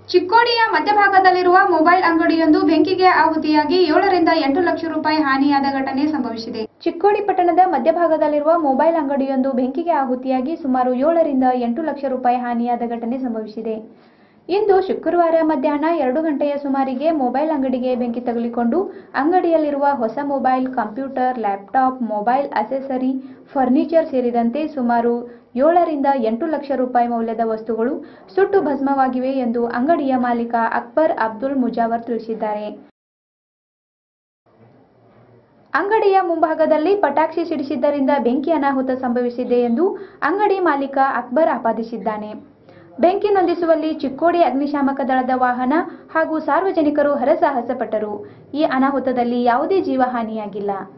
ಚಿಕ್ಕೋಡಿಯ ಮಧ್ಯಭಾಗದಲ್ಲಿರುವ mobile ಅಂಗಡಿಯೊಂದು ಬೆಂಕಿಗೆ ಆಹುತಿಯಾಗಿ ಏಳರಿಂದ ಎಂಟು ಲಕ್ಷ ರೂಪಾಯಿ ಹಾನಿಯಾದ ಘಟನೆ ಸಂಭವಿಸಿದೆ ಚಿಕ್ಕೋಡಿ ಪಟ್ಟಣದ ಮಧ್ಯಭಾಗದಲ್ಲಿರುವ ಮೊಬೈಲ್ ಅಂಗಡಿಯೊಂದು ಬೆಂಕಿಗೆ ಆಹುತಿಯಾಗಿ ಸುಮಾರು ಏಳರಿಂದ ಎಂಟು ಲಕ್ಷ ರೂಪಾಯಿ ಹಾನಿಯಾದ ಘಟನೆ ಸಂಭವಿಸಿದೆ ಇಂದು ಶುಕ್ರವಾರ ಮಧ್ಯಾಹ್ನ ಎರಡು ಗಂಟೆಯ ಸುಮಾರಿಗೆ ಮೊಬೈಲ್ ಅಂಗಡಿಗೆ ಬೆಂಕಿ ತಗುಲಿಕೊಂಡು ಅಂಗಡಿಯಲ್ಲಿರುವ ಹೊಸ mobile computer laptop mobile accessory furniture ಸೇರಿದಂತೆ ಸುಮಾರು ಏಳರಿಂದ ಎಂಟು ಲಕ್ಷ ರೂಪಾಯಿ ಮೌಲ್ಯದ ವಸ್ತುಗಳು ಸುಟ್ಟು ಭಸ್ಮವಾಗಿವೆ ಎಂದು ಅಂಗಡಿಯ ಮಾಲೀಕ ಅಕ್ಬರ್ ಅಬ್ದುಲ್ ಮುಜಾವರ್ ತಿಳಿಸಿದ್ದಾರೆ ಅಂಗಡಿಯ ಮುಂಭಾಗದಲ್ಲಿ ಪಟಾಕ್ಷಿ ಸಿಡಿಸಿದ್ದರಿಂದ ಬೆಂಕಿ ಅನಾಹುತ ಸಂಭವಿಸಿದೆ ಎಂದು ಅಂಗಡಿ ಮಾಲೀಕ ಅಕ್ಬರ್ ಆಪಾದಿಸಿದ್ದಾನೆ ಬೆಂಕಿ ನಂದಿಸುವಲ್ಲಿ ಚಿಕ್ಕೋಡಿ ಅಗ್ನಿಶಾಮಕ ದಳದ ವಾಹನ ಹಾಗೂ ಸಾರ್ವಜನಿಕರು ಹರಸಾಹಸ ಪಟ್ಟರು ಈ ಅನಾಹುತದಲ್ಲಿ ಯಾವುದೇ ಜೀವಹಾನಿಯಾಗಿಲ್ಲ